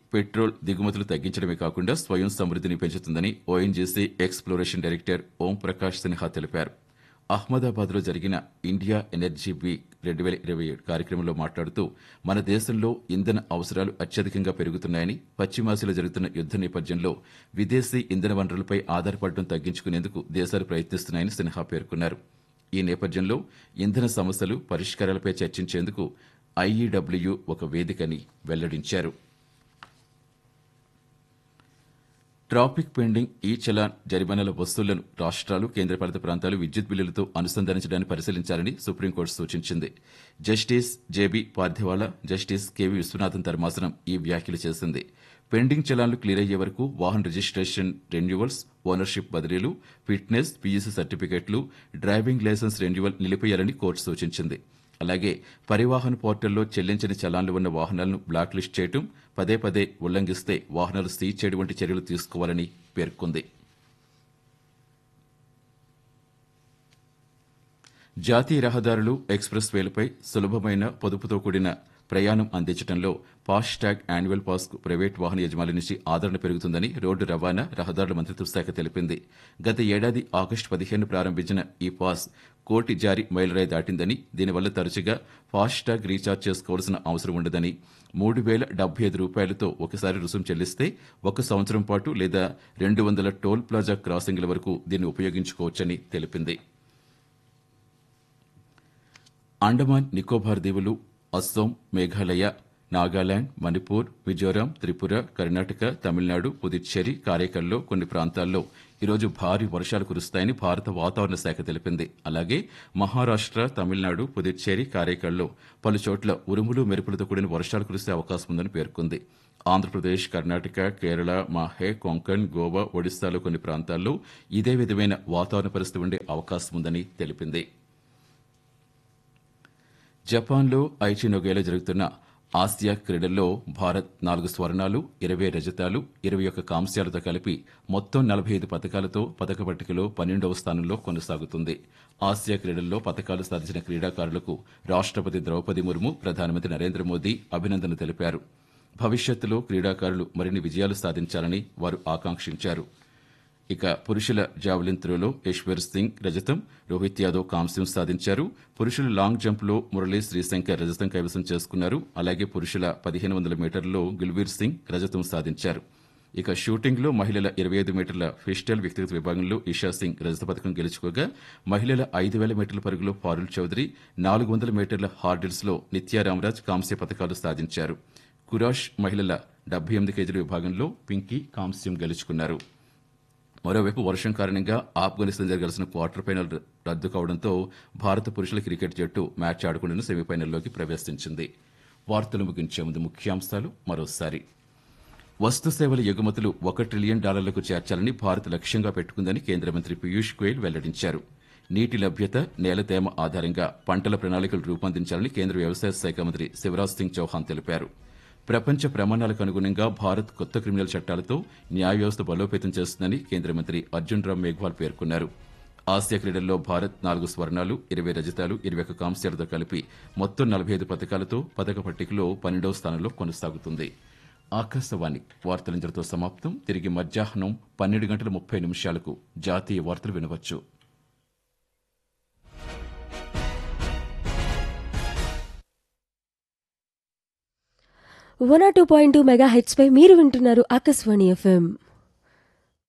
petrol దిగుమతులు తగ్గించడమే కాకుండా స్వయం సమృద్ధిని పెంచుతుందని ONGC exploration director Om Prakash Sinha తెలిపారు అహ్మదాబాద్లో జరిగిన ఇండియా ఎనర్జీ వీక్ రెండు వేల ఇరవై ఏడు కార్యక్రమంలో మాట్లాడుతూ మన దేశంలో ఇంధన అవసరాలు అత్యధికంగా పెరుగుతున్నాయని పశ్చిమాసియాలో జరుగుతున్న యుద్ద నేపథ్యంలో విదేశీ ఇంధన వనరులపై ఆధారపడడం తగ్గించుకునేందుకు దేశాలు ప్రయత్నిస్తున్నాయని సిన్హా పేర్కొన్నారు ఈ నేపథ్యంలో ఇంధన సమస్యలు పరిష్కారాలపై చర్చించేందుకు ఐఈడబ్ల్యూ ఒక వేదికని వెల్లడించారు ట్రాఫిక్ పెండింగ్ ఈ చలాన్ జరిమానాల వస్తువులను రాష్ట్రాలు కేంద్రపాలిత ప్రాంతాలు విద్యుత్ బిల్లులతో అనుసంధానించడాన్ని పరిశీలించాలని సుప్రీంకోర్టు సూచించింది justice J B Pardiwala justice K V Viswanathan ధర్మాసనం ఈ వ్యాఖ్యలు చేసింది పెండింగ్ చలాన్లు క్లియర్ అయ్యే వరకు వాహన రిజిస్ట్రేషన్ రెన్యువల్స్ ఓనర్షిప్ బదిలీలు ఫిట్నెస్ పీయూసీ సర్టిఫికెట్లు డ్రైవింగ్ లైసెన్స్ రెన్యువల్ నిలిపేయాలని కోర్టు సూచించింది అలాగే పరివాహన్ పోర్టల్లో చెల్లించని చలాన్లు ఉన్న వాహనాలను బ్లాక్ లిస్ట్ చేయడం పదే పదే ఉల్లంఘిస్తే వాహనాలు సీజ్ చేయడం వంటి చర్యలు తీసుకోవాలని పేర్కొంది జాతీయ రహదారులు ఎక్స్ప్రెస్ వేలపై సులభమైన పొదుపుతో కూడిన ప్రయాణం అందించడంలో ఫాస్టాగ్ యాన్యువల్ పాస్ కు ప్రైవేట్ వాహన యజమానుల నుంచి ఆదరణ పెరుగుతుందని రోడ్డు రవాణా రహదారుల మంత్రిత్వ శాఖ తెలిపింది గత ఏడాది ఆగస్టు పదిహేను ప్రారంభించిన ఈ పాస్ కోటి జారీ మైలురాయి దాటిందని దీనివల్ల తరచుగా ఫాస్టాగ్ రీఛార్జ్ చేసుకోవాల్సిన అవసరం ఉండదని మూడు వేల డెబ్బై ఐదు రూపాయలతో ఒకసారి రుసుము చెల్లిస్తే ఒక సంవత్సరం పాటు లేదా రెండు వందల టోల్ ప్లాజా క్రాసింగ్ల వరకు దీన్ని ఉపయోగించుకోవచ్చని తెలిపింది అండమాన్ నికోబార్ దీవులు అస్సోం మేఘాలయ నాగాలాండ్ మణిపూర్ మిజోరాం త్రిపుర కర్ణాటక తమిళనాడు పుదుచ్చేరి కారైకల్లో కొన్ని ప్రాంతాల్లో ఈరోజు భారీ వర్షాలు కురుస్తాయని భారత వాతావరణ శాఖ తెలిపింది అలాగే మహారాష్ట్ర తమిళనాడు పుదుచ్చేరి కారైకల్లో పలు చోట్ల ఉరుములు మెరుపులతో కూడిన వర్షాలు కురిసే అవకాశం ఉందని పేర్కొంది ఆంధ్రప్రదేశ్ కర్ణాటక కేరళ మాహే కొంకణ్ గోవా ఒడిశాలో కొన్ని ప్రాంతాల్లో ఇదే విధమైన వాతావరణ పరిస్థితి ఉండే అవకాశం ఉందని తెలిపింది జపాన్లో ఐచినోగేలో జరుగుతున్న ఆసియా క్రీడల్లో భారత్ నాలుగు స్వర్ణాలు ఇరవై రజతాలు ఇరవై ఒక్క కాంస్యాలతో కలిపి మొత్తం నలభై ఐదు పథకాలతో పథక పట్టికలో పన్నెండవ స్థానంలో కొనసాగుతుంది ఆసియా క్రీడల్లో పథకాలు సాధించిన క్రీడాకారులకు రాష్ట్రపతి ద్రౌపది ముర్ము ప్రధానమంత్రి నరేంద్ర మోదీ అభినందనలు తెలిపారు భవిష్యత్తులో క్రీడాకారులు మరిన్ని విజయాలు సాధించాలని వారు ఆకాంక్షించారు ఇక పురుషుల జావలిన్ త్రోలో యశ్వర్ సింగ్ రజతం రోహిత్ యాదవ్ కాంస్యం సాధించారు పురుషుల లాంగ్ జంప్లో మురళీ శ్రీశంకర్ రజతం కైవసం చేసుకున్నారు అలాగే పురుషుల పదిహేను వందల మీటర్లలో గుల్వీర్ సింగ్ రజతం సాధించారు ఇక షూటింగ్లో మహిళల ఇరవై ఐదు మీటర్ల ఫిస్టల్ వ్యక్తిగత విభాగంలో ఇషా సింగ్ రజత పథకం గెలుచుకోగా మహిళల ఐదు వేల మీటర్ల పరుగులో పారుల్ చౌదరి నాలుగు వందల మీటర్ల హార్డిల్స్లో నిత్యా రామరాజ్ కాంస్య పథకాలు సాధించారు కురాష్ మహిళల డెబ్బై ఎనిమిది కేజీల విభాగంలో పింకీ కాంస్యం గెలుచుకున్నారు మరోవైపు వర్షం కారణంగా ఆఫ్ఘనిస్తాన్ జరగాల్సిన క్వార్టర్ ఫైనల్ రద్దు కావడంతో భారత పురుషుల క్రికెట్ జట్టు మ్యాచ్ ఆడకుండా సెమీఫైనల్లోకి ప్రవేశించింది వార్తలు ముగించే ముందు ముఖ్యాంశాలు మరోసారి వస్తు సేవల ఎగుమతులు ఒక ట్రిలియన్ డాలర్లకు చేర్చాలని భారత్ లక్ష్యంగా పెట్టుకుందని కేంద్ర మంత్రి పీయూష్ గోయల్ వెల్లడించారు నీటి లభ్యత నేల తేమ ఆధారంగా పంటల ప్రణాళికలు రూపొందించాలని కేంద్ర వ్యవసాయ శాఖ మంత్రి శివరాజ్ సింగ్ చౌహాన్ తెలిపారు ప్రపంచ ప్రమాణాలకు అనుగుణంగా భారత్ కొత్త క్రిమినల్ చట్టాలతో న్యాయ వ్యవస్థ బలోపేతం చేస్తుందని కేంద్ర మంత్రి అర్జున్ రామ్ మేఘ్వాల్ పేర్కొన్నారు ఆసియా క్రీడల్లో భారత్ నాలుగు స్వర్ణాలు ఇరవై రజతాలు ఇరవై ఒక్క కాంస్యాలతో కలిపి మొత్తం నలభై ఐదు పథకాలతో పథక పట్టికలో పన్నెండవ స్థానంలో కొనసాగుతుంది ఆకాశవాణి వార్తలించడంతో సమాప్తం తిరిగి మధ్యాహ్నం పన్నెండు గంటల ముప్పై నిమిషాలకు జాతీయ వార్తలు వినవచ్చు one or two point two mega hertz పై మీరు వింటున్నారు ఆకాశవాణి ఎఫ్ఎం